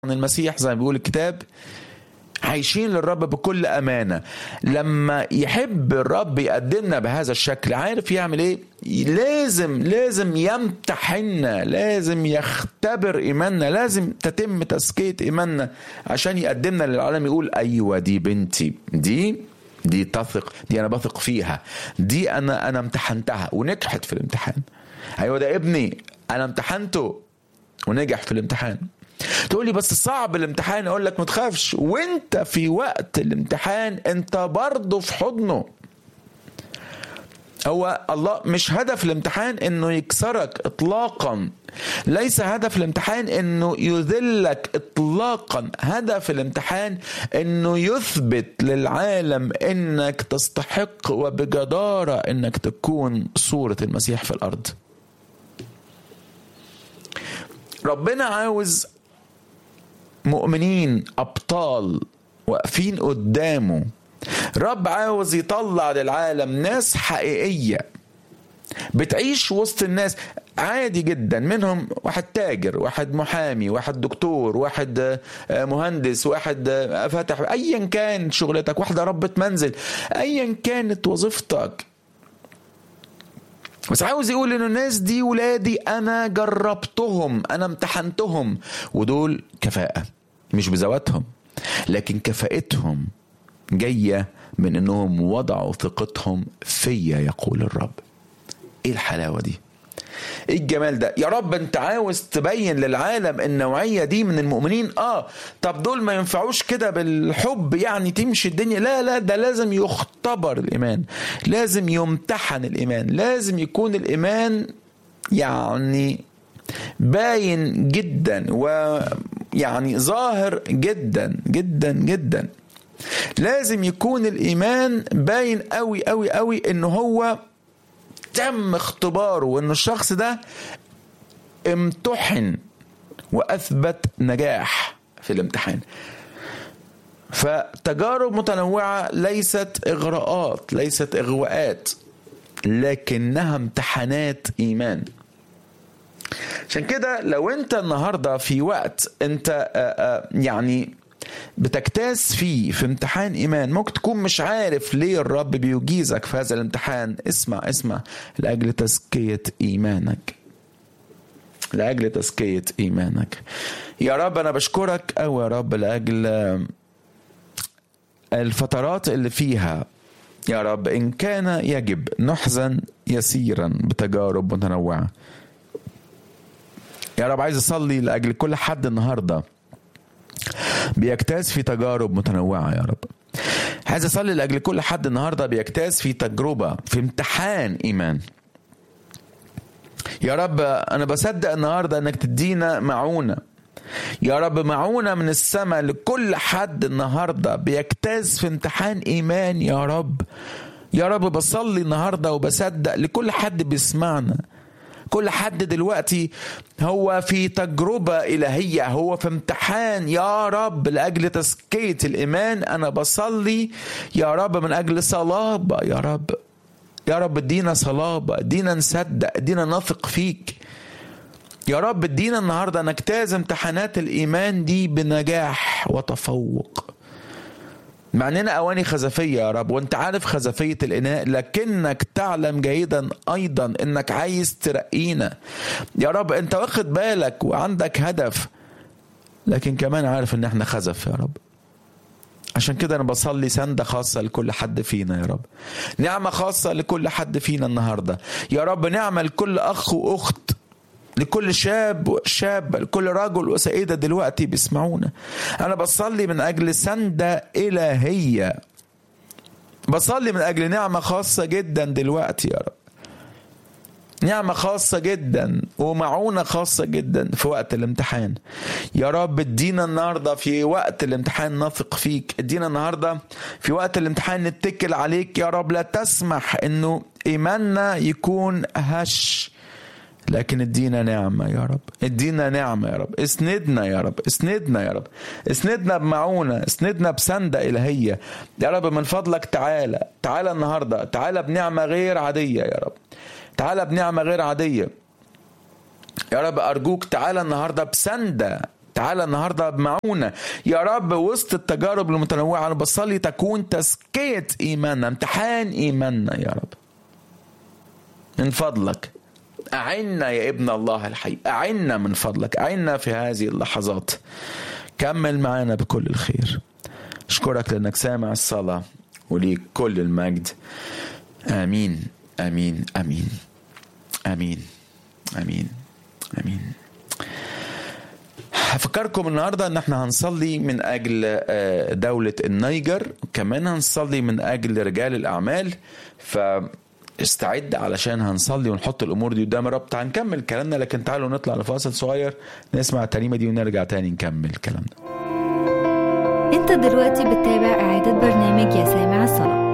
عن المسيح زي ما بيقول الكتاب عايشين للرب بكل امانه لما يحب الرب يقدمنا بهذا الشكل عارف يعمل ايه لازم لازم يمتحننا لازم يختبر ايماننا لازم تتم تزكيه ايماننا عشان يقدمنا للعالم يقول ايوه دي بنتي دي دي تثق دي انا بثق فيها دي انا انا امتحنتها ونجحت في الامتحان ايوه ده ابني انا امتحنته ونجح في الامتحان تقول لي بس صعب الامتحان اقول لك ما تخافش وانت في وقت الامتحان انت برضه في حضنه هو الله مش هدف الامتحان انه يكسرك اطلاقا ليس هدف الامتحان انه يذلك اطلاقا هدف الامتحان انه يثبت للعالم انك تستحق وبجدارة انك تكون صورة المسيح في الارض ربنا عاوز مؤمنين ابطال واقفين قدامه رب عاوز يطلع للعالم ناس حقيقيه بتعيش وسط الناس عادي جدا منهم واحد تاجر واحد محامي واحد دكتور واحد مهندس واحد فاتح ايا كان شغلتك واحده ربة منزل ايا كانت وظيفتك بس عاوز يقول ان الناس دي ولادي انا جربتهم انا امتحنتهم ودول كفاءة مش بذواتهم لكن كفاءتهم جاية من انهم وضعوا ثقتهم فيا يقول الرب ايه الحلاوة دي ايه الجمال ده يا رب انت عاوز تبين للعالم النوعية دي من المؤمنين اه طب دول ما ينفعوش كده بالحب يعني تمشي الدنيا لا لا ده لازم يختبر الايمان لازم يمتحن الايمان لازم يكون الايمان يعني باين جدا ويعني ظاهر جدا جدا جدا لازم يكون الايمان باين قوي قوي قوي ان هو تم اختباره وان الشخص ده امتحن واثبت نجاح في الامتحان فتجارب متنوعه ليست اغراءات ليست اغواءات لكنها امتحانات ايمان عشان كده لو انت النهارده في وقت انت يعني بتجتاز فيه في امتحان ايمان ممكن تكون مش عارف ليه الرب بيجيزك في هذا الامتحان اسمع اسمع لاجل تزكيه ايمانك لاجل تزكيه ايمانك يا رب انا بشكرك او يا رب لاجل الفترات اللي فيها يا رب ان كان يجب نحزن يسيرا بتجارب متنوعه يا رب عايز اصلي لاجل كل حد النهارده بيجتاز في تجارب متنوعة يا رب عايز أصلي لأجل كل حد النهاردة بيجتاز في تجربة في امتحان إيمان يا رب أنا بصدق النهاردة أنك تدينا معونة يا رب معونة من السماء لكل حد النهاردة بيجتاز في امتحان إيمان يا رب يا رب بصلي النهاردة وبصدق لكل حد بيسمعنا كل حد دلوقتي هو في تجربة إلهية هو في امتحان يا رب لأجل تزكية الإيمان أنا بصلي يا رب من أجل صلابة يا رب يا رب ادينا صلابة ادينا نصدق ادينا نثق فيك يا رب ادينا النهاردة نجتاز امتحانات الإيمان دي بنجاح وتفوق مع اننا اواني خزفيه يا رب وانت عارف خزفيه الاناء لكنك تعلم جيدا ايضا انك عايز ترقينا يا رب انت واخد بالك وعندك هدف لكن كمان عارف ان احنا خزف يا رب عشان كده انا بصلي سندة خاصة لكل حد فينا يا رب نعمة خاصة لكل حد فينا النهاردة يا رب نعمة لكل اخ واخت لكل شاب وشابة لكل رجل وسيدة دلوقتي بيسمعونا أنا بصلي من أجل سندة إلهية بصلي من أجل نعمة خاصة جدا دلوقتي يا رب نعمة خاصة جدا ومعونة خاصة جدا في وقت الامتحان يا رب ادينا النهاردة في وقت الامتحان نثق فيك ادينا النهاردة في وقت الامتحان نتكل عليك يا رب لا تسمح انه ايماننا يكون هش لكن ادينا نعمة يا رب ادينا نعمة يا رب اسندنا يا رب اسندنا يا رب اسندنا بمعونة اسندنا بسندة إلهية يا رب من فضلك تعالى تعالى النهاردة تعالى بنعمة غير عادية يا رب تعالى بنعمة غير عادية يا رب أرجوك تعالى النهاردة بسندة تعالى النهارده بمعونه يا رب وسط التجارب المتنوعه انا بصلي تكون تزكيه ايماننا امتحان ايماننا يا رب من فضلك أعنا يا ابن الله الحي أعنا من فضلك أعنا في هذه اللحظات كمل معنا بكل الخير أشكرك لأنك سامع الصلاة وليك كل المجد آمين آمين آمين آمين آمين آمين هفكركم النهارده ان احنا هنصلي من اجل دولة النيجر وكمان هنصلي من اجل رجال الاعمال ف استعد علشان هنصلي ونحط الامور دي قدام الرب تعال نكمل كلامنا لكن تعالوا نطلع لفاصل صغير نسمع الترنيمه دي ونرجع تاني نكمل كلامنا انت دلوقتي بتتابع اعادة برنامج يا سامع الصلاة